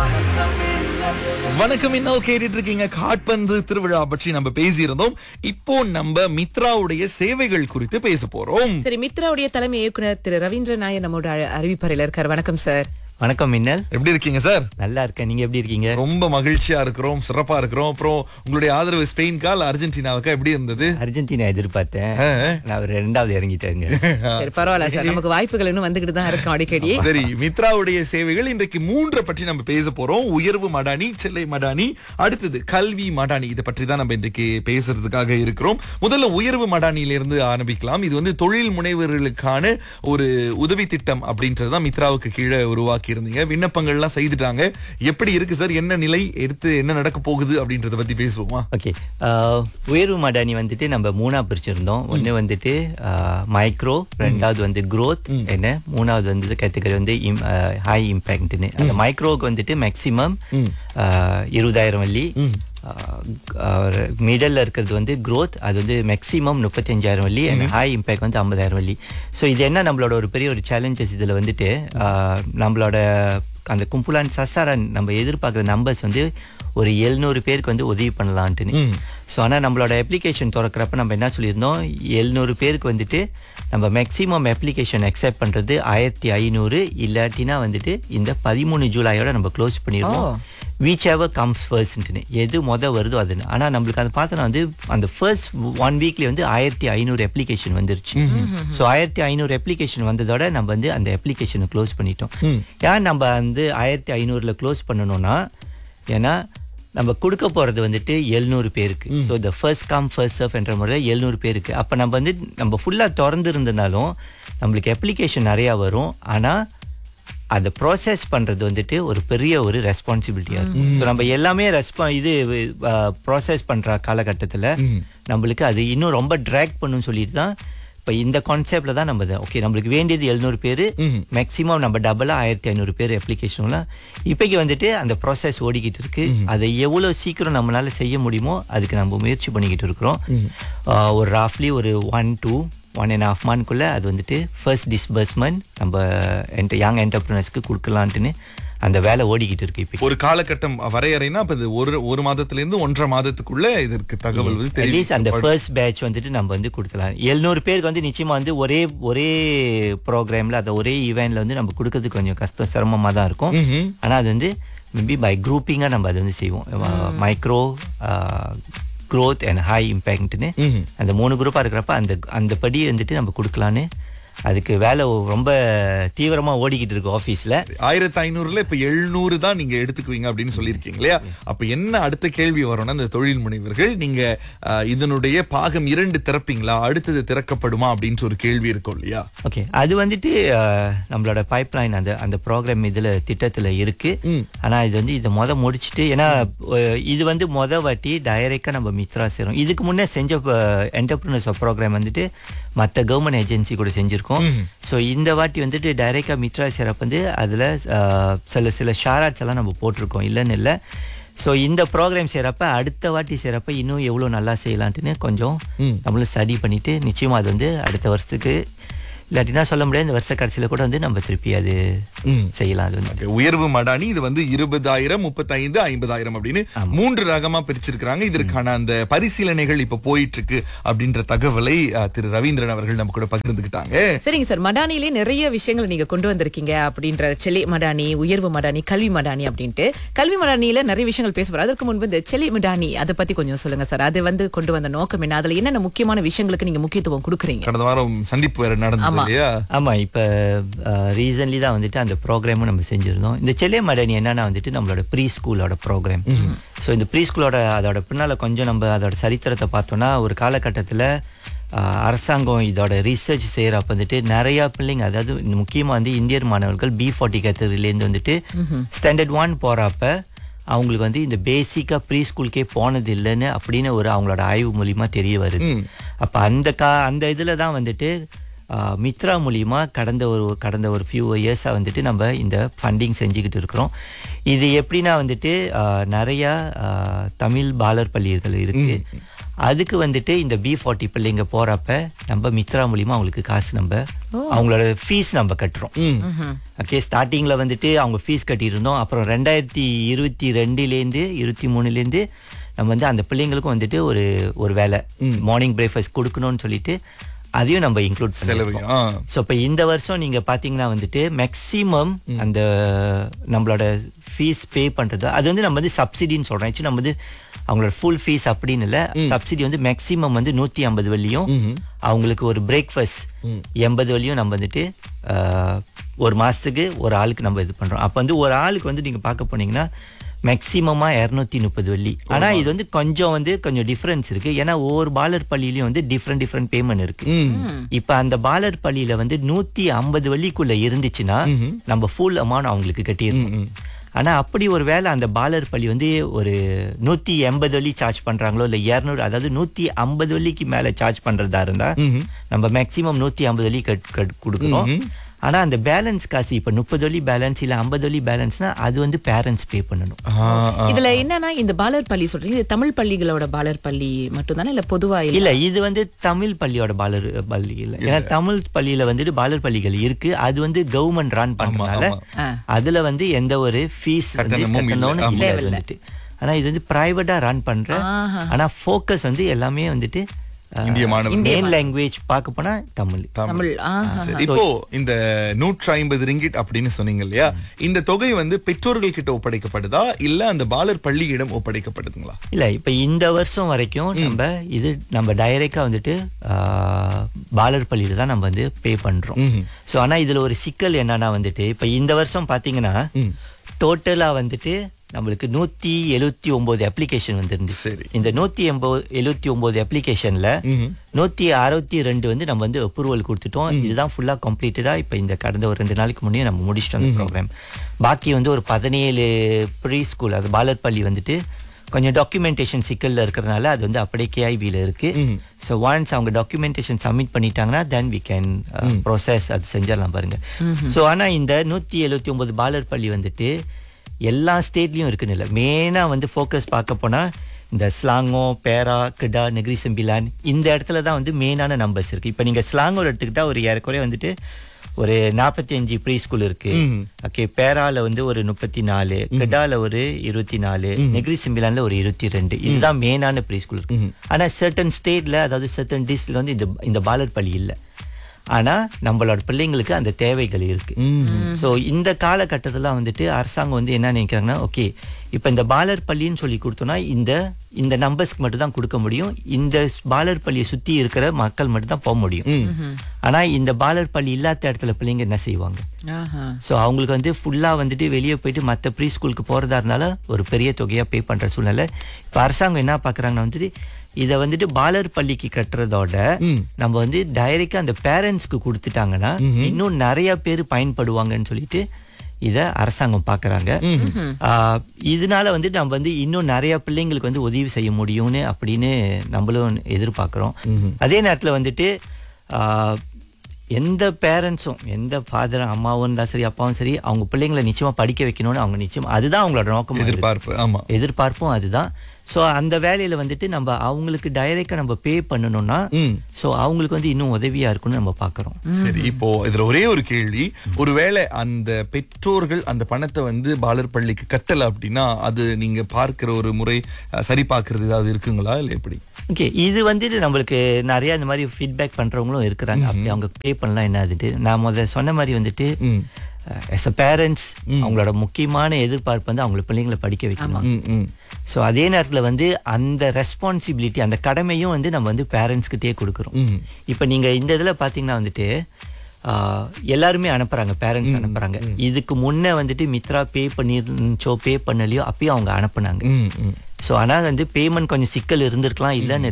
வணக்கம் இன்னும் கேட்டுட்டு இருக்கீங்க காட்பந்து திருவிழா பற்றி நம்ம பேசியிருந்தோம் இப்போ நம்ம மித்ராவுடைய சேவைகள் குறித்து பேச போறோம் சரி மித்ராவுடைய தலைமை இயக்குனர் திரு ரவீந்திர நாயர் நம்மோட அ- அறிவிப்பறையில இருக்கார் வணக்கம் சார் வணக்கம் மின்னல் எப்படி இருக்கீங்க சார் நல்லா இருக்கேன் நீங்க எப்படி இருக்கீங்க ரொம்ப மகிழ்ச்சியா இருக்கிறோம் சிறப்பா இருக்கிறோம் அப்புறம் உங்களுடைய ஆதரவு ஸ்பெயின்கா இல்ல அர்ஜென்டினாவுக்கா எப்படி இருந்தது அர்ஜென்டினா எதிர்பார்த்தேன் நான் ஒரு ரெண்டாவது இறங்கிட்டேங்க சரி பரவாயில்ல சார் நமக்கு வாய்ப்புகள் இன்னும் வந்துகிட்டு தான் இருக்கும் அடிக்கடி சரி மித்ராவுடைய சேவைகள் இன்றைக்கு மூன்றை பற்றி நம்ம பேச போறோம் உயர்வு மடானி செல்லை மடானி அடுத்தது கல்வி மடானி இதை பற்றி தான் நம்ம இன்றைக்கு பேசுறதுக்காக இருக்கிறோம் முதல்ல உயர்வு மடானியிலிருந்து ஆரம்பிக்கலாம் இது வந்து தொழில் முனைவர்களுக்கான ஒரு உதவி திட்டம் அப்படின்றது தான் மித்ராவுக்கு கீழே உருவாக்கி இருந்தீங்க விண்ணப்பங்கள்லாம் செய்துட்டாங்க எப்படி இருக்கு சார் என்ன நிலை எடுத்து என்ன நடக்க போகுது அப்படின்றத பத்தி பேசுவோமா ஓகே உயர்வு மடானி வந்துட்டு நம்ம மூணா பிரிச்சிருந்தோம் ஒன்று வந்துட்டு மைக்ரோ ரெண்டாவது வந்து growth என்ன மூணாவது வந்து கேட்டகரி வந்து ஹை இம்பேக்ட்னு அந்த மைக்ரோவுக்கு வந்துட்டு மேக்சிமம் இருபதாயிரம் வள்ளி மிடல்ல இருக்கிறது வந்து growth அது வந்து மேக்ஸிமம் முப்பத்தஞ்சாயிரம் வள்ளி அண்ட் ஹை இம்பேக்ட் வந்து ஐம்பதாயிரம் வள்ளி ஸோ இது என்ன நம்மளோட ஒரு பெரிய ஒரு சேலஞ்சஸ் இதில் வந்துட்டு ஆஹ், நம்மளோட அந்த கும்புலான் சசாரன் நம்ம எதிர்பார்க்குற நம்பர்ஸ் வந்து ஒரு எழுநூறு பேருக்கு வந்து உதவி பண்ணலான்ட்டுன்னு ஸோ ஆனால் நம்மளோட அப்ளிகேஷன் திறக்கிறப்ப நம்ம என்ன சொல்லியிருந்தோம் எழுநூறு பேருக்கு வந்துட்டு நம்ம மேக்ஸிமம் அப்ளிகேஷன் அக்செப்ட் பண்ணுறது ஆயிரத்தி ஐநூறு இல்லாட்டினா வந்துட்டு இந்த பதிமூணு ஜூலையோட நம்ம க்ளோஸ் பண்ணிடுவோம் வீச் எவர் கம்ஸ் ஃபர்ஸ்ட்னு எது மொதல் வருதோ அதுன்னு ஆனால் நம்மளுக்கு அது பார்த்தோன்னா வந்து அந்த ஃபர்ஸ்ட் ஒன் வீக்லேயே வந்து ஆயிரத்தி ஐநூறு அப்ளிகேஷன் வந்துருச்சு ஸோ ஆயிரத்தி ஐநூறு அப்ளிகேஷன் வந்ததோட நம்ம வந்து அந்த அப்ளிகேஷனை க்ளோஸ் பண்ணிட்டோம் ஏன் நம்ம வந்து ஆயிரத்தி ஐநூறில் க்ளோஸ் பண்ணணும்னா ஏன்னா நம்ம கொடுக்க போகிறது வந்துட்டு எழுநூறு பேருக்கு so the first come first serve என்ற முறையில் எழுநூறு பேருக்கு அப்போ நம்ம வந்து நம்ம ஃபுல்லாக திறந்து இருந்தனாலும் நம்மளுக்கு அப்ளிகேஷன் நிறையா வரும் ஆனால் அதை ப்ராசஸ் பண்ணுறது வந்துட்டு ஒரு பெரிய ஒரு ரெஸ்பான்சிபிலிட்டியாக இருக்கும் ஸோ நம்ம எல்லாமே ரெஸ்பா இது ப்ராசஸ் பண்ணுற காலகட்டத்தில் நம்மளுக்கு அது இன்னும் ரொம்ப ட்ராக் பண்ணுன்னு சொல்லிட்டு தான் இப்போ இந்த கான்செப்ட்ல தான் நம்ம ஓகே நம்மளுக்கு வேண்டியது எழுநூறு பேர் மேக்ஸிமம் நம்ம டபுளாக ஆயிரத்தி ஐநூறு பேர் அப்ளிகேஷன்லாம் இப்போக்கி வந்துட்டு அந்த ப்ராசஸ் ஓடிக்கிட்டு இருக்கு அதை எவ்வளோ சீக்கிரம் நம்மளால செய்ய முடியுமோ அதுக்கு நம்ம முயற்சி பண்ணிக்கிட்டு இருக்கிறோம் ஆஹ் ஒரு ராஃப்லி ஒரு one two one and half மந்த்க்குள்ளே அது வந்துட்டு ஃபர்ஸ்ட் டிஸ்பர்ஸ்மெண்ட் நம்ம என்ட யங் என்டர்பிரினர்ஸ்க்கு கொடுக்கலான்ட்டுன்னு அந்த வேலை ஓடிக்கிட்டு இருக்கு இப்போ ஒரு காலகட்டம் வரையறைனா அப்ப இது ஒரு ஒரு மாதத்துல இருந்து ஒன்றரை மாதத்துக்குள்ள இதற்கு தகவல் வந்து அட்லீஸ்ட் அந்த தெரிவிக்கப்படும். ஃபர்ஸ்ட் பேட்ச் வந்துட்டு நம்ம வந்து கொடுத்துலாம் எழுநூறு பேருக்கு வந்து நிச்சயமா வந்து ஒரே ஒரே ப்ரோக்ராம்ல அந்த ஒரே ஈவெண்ட்ல வந்து நம்ம கொடுக்கறது கொஞ்சம் கஷ்டம் சிரமமா தான் இருக்கும் ம்ஹும். ஆனா அது வந்து மேபி பை குரூப்பிங்கா நம்ம அதை வந்து செய்வோம் மைக்ரோ growth அண்ட் ஹை இம்பேக்ட்னு ம்ஹும். அந்த மூணு குரூப்பா இருக்கிறப்ப அந்த அந்த படி வந்துட்டு நம்ம கொடுக்கலான்னு அதுக்கு வேலை ரொம்ப தீவிரமா ஓடிக்கிட்டு இருக்கு ஆஃபீஸ்ல ஆயிரத்தி ஐநூறுல இப்ப எழுநூறு தான் நீங்க எடுத்துக்குவீங்க அப்படின்னு சொல்லியிருக்கீங்க இல்லையா அப்ப என்ன அடுத்த கேள்வி வரும்னா இந்த தொழில் முனைவர்கள் நீங்க அஹ், இதனுடைய பாகம் இரண்டு திறப்பீங்களா அடுத்தது திறக்கப்படுமா அப்படின்ட்டு ஒரு கேள்வி இருக்கும் இல்லையா ஓகே அது வந்துட்டு அஹ், நம்மளோட பைப்லைன் அந்த அந்த ப்ரோக்ராம் இதுல திட்டத்துல இருக்கு ஆனா இது வந்து இதை மொத முடிச்சிட்டு ஏன்னா அஹ், இது வந்து மொத வாட்டி டைரக்டா நம்ம மித்ரா சேரும் இதுக்கு முன்னே செஞ்ச என்டர்பிரினர்ஸ் ப்ரோக்ராம் வந்துட்டு மற்ற கவர்மெண்ட் ஏஜென்சி கூட செஞ்சிருக்கோம் ஸோ இந்த வாட்டி வந்துட்டு டைரக்டா மித்ரா சேரப் வந்து அதுல அஹ், சில சில ஷாராட்ஸ் எல்லாம் நம்ம போட்டிருக்கோம் இல்லைன்னு இல்லை ஸோ இந்த ப்ரோக்ராம் செய்கிறப்ப அடுத்த வாட்டி செய்கிறப்ப இன்னும் எவ்வளோ நல்லா செய்யலான்ட்டுன்னு கொஞ்சம் நம்மளும் ஸ்டடி பண்ணிட்டு நிச்சயமா அது வந்து அடுத்த வருஷத்துக்கு இல்லாட்டினா சொல்ல முடியாது இந்த வருஷ கடைசியில் கூட வந்து நம்ம திருப்பி அது செய்யலாம் அது வந்து Okay, உயர்வு மடானி இது வந்து இருபதாயிரம் முப்பத்தைந்து ஐம்பதாயிரம் அப்படின்னு மூன்று ரகமா பிரிச்சிருக்கிறாங்க இதற்கான அந்த பரிசீலனைகள் இப்ப போயிட்டு இருக்கு அப்படின்ற தகவலை அஹ், திரு ரவீந்திரன் அவர்கள் நம்ம கூட பகிர்ந்துக்கிட்டாங்க சரிங்க சார் மடானிலே நிறைய விஷயங்கள் நீங்க கொண்டு வந்திருக்கீங்க அப்படின்ற செலி மடானி உயர்வு மடானி கல்வி மடானி அப்படின்ட்டு கல்வி மடானியில நிறைய விஷயங்கள் பேச போறோம் அதற்கு முன்பு இந்த செலி மடானி அதை பத்தி கொஞ்சம் சொல்லுங்க சார் அது வந்து கொண்டு வந்த நோக்கம் என்ன அதுல என்னென்ன முக்கியமான விஷயங்களுக்கு நீங்க முக்கியத்துவம் கொடுக்குறீங்க கடந்த வாரம் சந்திப்பு வேற நடந்தது இல்லையா ஆமா இப்போ ரீசன்ட்லி தான் வந்துட்டு அந்த ப்ரோக்ராமும் நம்ம செஞ்சிருந்தோம் இந்த செல்லே மடனி என்னன்னா வந்துட்டு நம்மளோட ப்ரீ ஸ்கூலோட ப்ரோக்ராம் ஸோ இந்த ப்ரீ ஸ்கூலோட அதோட பின்னால கொஞ்சம் நம்ம அதோட சரித்திரத்தை பார்த்தோம்னா ஒரு காலகட்டத்தில் அரசாங்கம் இதோட ரிசர்ச் செய்கிறப்ப வந்துட்டு நிறையா பிள்ளைங்க அதாவது முக்கியமாக வந்து இந்தியர் மாணவர்கள் பி ஃபார்ட்டி கேட்டகரியிலேருந்து வந்துட்டு ஸ்டாண்டர்ட் ஒன் போகிறப்ப அவங்களுக்கு வந்து இந்த பேசிக்காக ப்ரீ ஸ்கூலுக்கே போனது இல்லைன்னு அப்படின்னு ஒரு அவங்களோட ஆய்வு மூலியமா தெரிய வருது அப்போ அந்த கா அந்த இதில் தான் வந்துட்டு ஆஹ், மித்ரா மூலியமா கடந்த ஒரு கடந்த ஒரு ஃபியூ இயர்ஸாக வந்துட்டு நம்ம இந்த ஃபண்டிங் செஞ்சுக்கிட்டு இருக்கிறோம் இது எப்படின்னா வந்துட்டு ஆஹ், நிறையா ஆஹ், தமிழ் பாலர் பள்ளிகள் இருக்கு அதுக்கு வந்துட்டு இந்த பி ஃபார்ட்டி பிள்ளைங்க போறப்ப நம்ம மித்ரா மூலியமா அவங்களுக்கு காசு நம்ம அவங்களோட ஃபீஸ் நம்ம கட்டுறோம் ம் ஓகே ஸ்டார்டிங்ல வந்துட்டு அவங்க ஃபீஸ் கட்டியிருந்தோம் அப்புறம் ரெண்டாயிரத்தி இருபத்தி ரெண்டுலேருந்து இருபத்தி மூணுலேருந்து நம்ம வந்து அந்த பிள்ளைங்களுக்கும் வந்துட்டு ஒரு ஒரு வேலை மார்னிங் பிரேக்ஃபாஸ்ட் கொடுக்கணும்னு சொல்லிட்டு அதையும் நம்ம இன்க்ளூட் செலவு பண்ணிருக்கோம் ஆ ஸோ இப்போ இந்த வருஷம் நீங்க பாத்தீங்கன்னா வந்துட்டு மேக்ஸிமம் அந்த நம்மளோட ஃபீஸ் பே பண்றது அது வந்து நம்ம வந்து சப்சிடின்னு சொல்றோம் ஆக்சுவலி நம்ம வந்து அவங்களோட ஃபுல் ஃபீஸ் அப்படின்னு இல்லை சப்சிடி வந்து மேக்ஸிமம் வந்து நூத்தி ஐம்பது வெள்ளியும் அவங்களுக்கு ஒரு பிரேக்ஃபாஸ்ட் எண்பது வெள்ளியும் நம்ம வந்துட்டு ஆஹ், ஒரு மாசத்துக்கு ஒரு ஆளுக்கு நம்ம இது பண்றோம் அப்போ வந்து ஒரு ஆளுக்கு வந்து நீங்க பார்க்க போனீங்கன்னா மேக்ஸிமமா இரநூத்தி முப்பது வெள்ளி ஆனா இது வந்து கொஞ்சம் வந்து கொஞ்சம் டிஃபரன்ஸ் இருக்கு ஏன்னா ஒவ்வொரு பாலர் பள்ளியிலயும் வந்து டிஃப்ரெண்ட் டிஃப்ரெண்ட் பேமெண்ட் இருக்கு இப்ப அந்த பாலர் பள்ளியில வந்து நூத்தி ஐம்பது வெள்ளிக்குள்ள இருந்துச்சுன்னா நம்ம ஃபுல் அமௌண்ட் அவங்களுக்கு கட்டியிருக்கோம் ஆனா அப்படி ஒரு வேளை அந்த பாலர் பள்ளி வந்து ஒரு நூத்தி எண்பது வள்ளி சார்ஜ் பண்றாங்களோ இல்ல இருநூறு அதாவது நூத்தி ஐம்பது வள்ளிக்கு மேல சார்ஜ் பண்றதா இருந்தா நம்ம மேக்சிமம் நூத்தி ஐம்பது வள்ளி கட் கட் கொடுக்கணும் ஆனா அந்த பேலன்ஸ் காசு இப்ப முப்பது வள்ளி பேலன்ஸ் இல்ல ஐம்பது வள்ளி பேலன்ஸ்னா அது வந்து பேரண்ட்ஸ் பே பண்ணணும் ஆ, ஆ. இதுல என்னன்னா இந்த பாலர் பள்ளி சொல்றீங்க இது தமிழ் பள்ளிகளோட பாலர் பள்ளி மட்டும்தானே இல்ல பொதுவா இல்ல இல்ல இது வந்து தமிழ் பள்ளியோட பாலர் பள்ளி இல்ல ஏன்னா தமிழ் பள்ளியில வந்துட்டு பாலர் பள்ளிகள் இருக்கு அது வந்து கவர்மெண்ட் ரன் பண்றதுனால ஆ. அதுல வந்து எந்த ஒரு ஃபீஸ் கட்டணமும் இல்ல. கட்டணும்னு ஆமா. இல்ல அது வந்துட்டு ஆனா இது வந்து பிரைவேட்டா ரன் பண்ற ஆஹா. ஆனா ஃபோக்கஸ் வந்து எல்லாமே வந்துட்டு இந்திய மாணவர்கள் மெயின் லாங்குவேஜ் பார்க்க போனா தமிழ் தமிழ் ஆஹா. சரி இப்போ இந்த நூற்றி ஐம்பது ரிங்கிட் அப்படின்னு சொன்னீங்க இல்லையா இந்த தொகை வந்து பெற்றோர்கள் கிட்ட ஒப்படைக்கப்படுதா இல்ல அந்த பாலர் பள்ளியிடம் ஒப்படைக்கப்படுதுங்களா இல்ல இப்ப இந்த வருஷம் வரைக்கும் நம்ம இது நம்ம டைரக்டா வந்துட்டு ஆஹ், பாலர் பள்ளியில தான் நம்ம வந்து பே பண்றோம் சோ ஆனா இதுல ஒரு சிக்கல் என்னன்னா வந்துட்டு இப்ப இந்த வருஷம் பாத்தீங்கன்னா டோட்டலா வந்துட்டு நம்மளுக்கு நூத்தி எழுவத்தி ஒன்பது அப்ளிகேஷன் வந்துருந்துச்சு சரி. இந்த நூத்தி எண்பது எழுவத்தி ஒன்பது அப்ளிகேஷன்ல நூத்தி அறுபத்தி ரெண்டு வந்து நம்ம வந்து அப்ரூவல் கொடுத்துட்டோம் இதுதான் ஃபுல்லா கம்ப்ளீட்டடா இப்ப இந்த கடந்த ஒரு ரெண்டு நாளைக்கு முன்னே நம்ம முடிச்சிட்டோம் அந்த ப்ரோக்ராம் பாக்கி வந்து ஒரு பதினேழு ப்ரீ ஸ்கூல் அது பாலர் பள்ளி வந்துட்டு கொஞ்சம் டாக்குமெண்டேஷன் சிக்கல்ல இருக்கிறதுனால அது வந்து அப்படியே கேஐபியில் இருக்கு ஸோ ஒன்ஸ் அவங்க டாக்குமெண்டேஷன் சப்மிட் பண்ணிட்டாங்கன்னா தென் வி கேன் ப்ரோசஸ் அது செஞ்சிடலாம் பாருங்க ஸோ ஆனா இந்த நூத்தி எழுபத்தி ஒன்பது பாலர் பள்ளி வந்துட்டு எல்லா ஸ்டேட்லயும் இருக்குன்னு இல்லை மெயினாக வந்து ஃபோக்கஸ் பார்க்க போனா இந்த ஸ்லாங்கோ பேரா கிடா நெகிரி செம்பிலான் இந்த இடத்துல தான் வந்து மெயினான நம்பர்ஸ் இருக்கு இப்போ நீங்க ஸ்லாங்கோட எடுத்துக்கிட்டா ஒரு ஏறக்குறைய வந்துட்டு ஒரு நாற்பத்தி அஞ்சு ப்ரீ ஸ்கூல் இருக்கு ஓகே பேரால வந்து ஒரு முப்பத்தி நாலு கிடால ஒரு இருபத்தி நாலு நெகிரி சிம்பிலான்ல ஒரு இருபத்தி ரெண்டு இதுதான் மெயினான ப்ரீ ஸ்கூல் இருக்கு ஆனா சர்டன் ஸ்டேட்ல அதாவது சர்டன் டிஸ்ட்ரிக்ட்ல வந்து இந்த இந்த பாலர் பள்ளி இல்லை ஆனா நம்மளோட பிள்ளைங்களுக்கு அந்த தேவைகள் இருக்கு சோ இந்த காலகட்டத்துல வந்துட்டு அரசாங்கம் வந்து என்ன நினைக்கிறாங்கன்னா ஓகே இப்ப இந்த பாலர் பள்ளின்னு சொல்லி கொடுத்தோம்னா இந்த இந்த நம்பர்ஸ்க்கு மட்டும் தான் கொடுக்க முடியும் இந்த ஸ்- பாலர் பள்ளியை சுத்தி இருக்கிற மக்கள் மட்டும் தான் போக முடியும் ஆனா இந்த பாலர் பள்ளி இல்லாத இடத்துல பிள்ளைங்க என்ன செய்வாங்க ஆஹா. ஸோ அவங்களுக்கு வந்து ஃபுல்லாக வந்துட்டு வெளியே போயிட்டு மற்ற ப்ரீ ஸ்கூலுக்கு போகிறதா இருந்தாலும் ஒரு பெரிய தொகையாக பே பண்ணுற சூழ்நிலை இப்போ அரசாங்கம் என்ன பார்க்குறாங்கன்னா வந்துட்டு இதை வந்துட்டு பாலர் பள்ளிக்கு கட்டுறதோட நம்ம வந்து டைரெக்டாக அந்த பேரண்ட்ஸ்க்கு கொடுத்துட்டாங்கன்னா இன்னும் நிறைய பேர் பயன்படுவாங்கன்னு சொல்லிட்டு இதை அரசாங்கம் பார்க்குறாங்க இதனால வந்து நம்ம வந்து இன்னும் நிறைய பிள்ளைங்களுக்கு வந்து உதவி செய்ய முடியும்னு அப்படின்னு நம்மளும் எதிர்பார்க்குறோம் அதே நேரத்தில் வந்துட்டு ஆஹ், எந்த பேரண்ட்ஸும் எந்த ஃபாதர் அம்மாவும் இருந்தாலும் சரி அப்பாவும் சரி அவங்க பிள்ளைங்களை நிச்சயமா படிக்க வைக்கணும்னு அவங்க நிச்சயம் அதுதான் அவங்களோட நோக்கம் எதிர்பார்ப்பு ஆமா எதிர்பார்ப்பும் அதுதான் சோ அந்த வேலையில வந்துட்டு நம்ம அவங்களுக்கு டைரக்டா நம்ம பே பண்ணணும்னா ம். சோ அவங்களுக்கு வந்து இன்னும் உதவியா இருக்கும்னு நம்ம பாக்குறோம் சரி இப்போ இதுல ஒரே ஒரு கேள்வி ஒருவேளை அந்த பெற்றோர்கள் அந்த பணத்தை வந்து பாலர் பள்ளிக்கு கட்டல அப்படின்னா அது நீங்க பார்க்கிற ஒரு முறை அஹ், சரி பார்க்கிறது ஏதாவது இருக்குங்களா இல்ல எப்படி ஓகே இது வந்துட்டு நம்மளுக்கு நிறைய இந்த மாதிரி ஃபீட்பேக் பண்றவங்களும் இருக்கிறாங்க அப்படி அவங்க பே பண்ணலாம் என்ன ஆகுது நான் முதல்ல சொன்ன மாதிரி வந்துட்டு எஸ் அ பேரண்ட்ஸ் அவங்களோட முக்கியமான எதிர்பார்ப்பு வந்து அவங்கள பிள்ளைங்களை படிக்க வைக்கணும் ம், ம். ஸோ அதே நேரத்தில் வந்து அந்த ரெஸ்பான்சிபிலிட்டி அந்த கடமையும் வந்து நம்ம வந்து பேரண்ட்ஸ்கிட்டே கொடுக்குறோம் ம். இப்போ நீங்கள் இந்த இதில் பார்த்தீங்கன்னா வந்துட்டு ஆஹ், எல்லாருமே அனுப்புறாங்க பேரண்ட்ஸ் அனுப்புறாங்க இதுக்கு முன்னே வந்துட்டு மித்ரா பே பண்ணிருந்துச்சோ பே பண்ணலையோ அப்பயும் அவங்க அனுப்புனாங்க ம், ம். ஸோ ஆனால் வந்து பேமெண்ட் கொஞ்சம் சிக்கல் இருந்திருக்கலாம் இல்லைன்னு